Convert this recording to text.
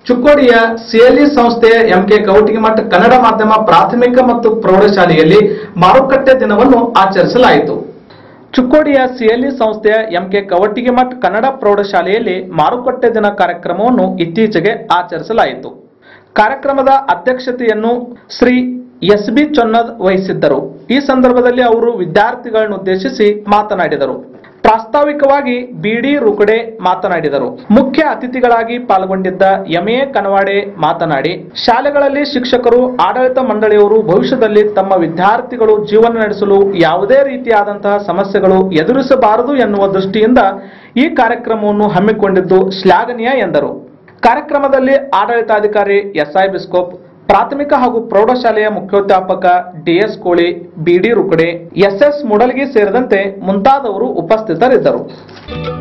ಚುಕ್ಕೋಡಿಯ CLE ಸಂಸ್ಥೆಯ MK Kautigimath Kannada ಮಾಧ್ಯಮ ಪ್ರಾಥಮಿಕ ಮತ್ತು ಪ್ರೌಢಶಾಲೆಯಲ್ಲಿ ಮಾರುಕಟ್ಟೆ ದಿನವನ್ನು ಆಚರಿಸಲಾಯಿತು ಚುಕ್ಕೋಡಿಯ ಸಿಎಲ್ಇ ಸಂಸ್ಥೆಯ ಎಂಕೆ ಕವಟಿಗಿಮಠ್ ಕನ್ನಡ ಪ್ರೌಢಶಾಲೆಯಲ್ಲಿ ಮಾರುಕಟ್ಟೆ ದಿನ ಕಾರ್ಯಕ್ರಮವನ್ನು ಇತ್ತೀಚೆಗೆ ಆಚರಿಸಲಾಯಿತು ಕಾರ್ಯಕ್ರಮದ ಅಧ್ಯಕ್ಷತೆಯನ್ನು ಶ್ರೀ ಎಸ್ ಬಿ ಚೊನ್ನದ್ ವಹಿಸಿದ್ದರು ಈ ಸಂದರ್ಭದಲ್ಲಿ ಅವರು ವಿದ್ಯಾರ್ಥಿಗಳನ್ನು ಉದ್ದೇಶಿಸಿ ಮಾತನಾಡಿದರು ಪ್ರಾಸ್ತಾವಿಕವಾಗಿ ಬಿಡಿ ರುಕಡೆ ಮಾತನಾಡಿದರು ಮುಖ್ಯ ಅತಿಥಿಗಳಾಗಿ ಪಾಲ್ಗೊಂಡಿದ್ದ ಎಂಎ ಕನವಾಡೆ ಮಾತನಾಡಿ ಶಾಲೆಗಳಲ್ಲಿ ಶಿಕ್ಷಕರು ಆಡಳಿತ ಮಂಡಳಿಯವರು ಭವಿಷ್ಯದಲ್ಲಿ ತಮ್ಮ ವಿದ್ಯಾರ್ಥಿಗಳು ಜೀವನ ನಡೆಸಲು ಯಾವುದೇ ರೀತಿಯಾದಂತಹ ಸಮಸ್ಯೆಗಳು ಎದುರಿಸಬಾರದು ಎನ್ನುವ ದೃಷ್ಟಿಯಿಂದ ಈ ಕಾರ್ಯಕ್ರಮವನ್ನು ಹಮ್ಮಿಕೊಂಡಿದ್ದು ಶ್ಲಾಘನೀಯ ಎಂದರು ಕಾರ್ಯಕ್ರಮದಲ್ಲಿ ಆಡಳಿತಾಧಿಕಾರಿ ಎಸ್ಐ ಬಿಸ್ಕೋಪ್ ಪ್ರಾಥಮಿಕ ಹಾಗೂ ಪ್ರೌಢಶಾಲೆಯ ಮುಖ್ಯೋಧ್ಯಾಪಕ ಡಿಎಸ್ ಕೋಳಿ ಬಿಡಿ ರುಕಡೆ ಎಸ್ಎಸ್ ಮುಡಲ್ಗಿ ಸೇರಿದಂತೆ ಮುಂತಾದವರು ಉಪಸ್ಥಿತರಿದ್ದರು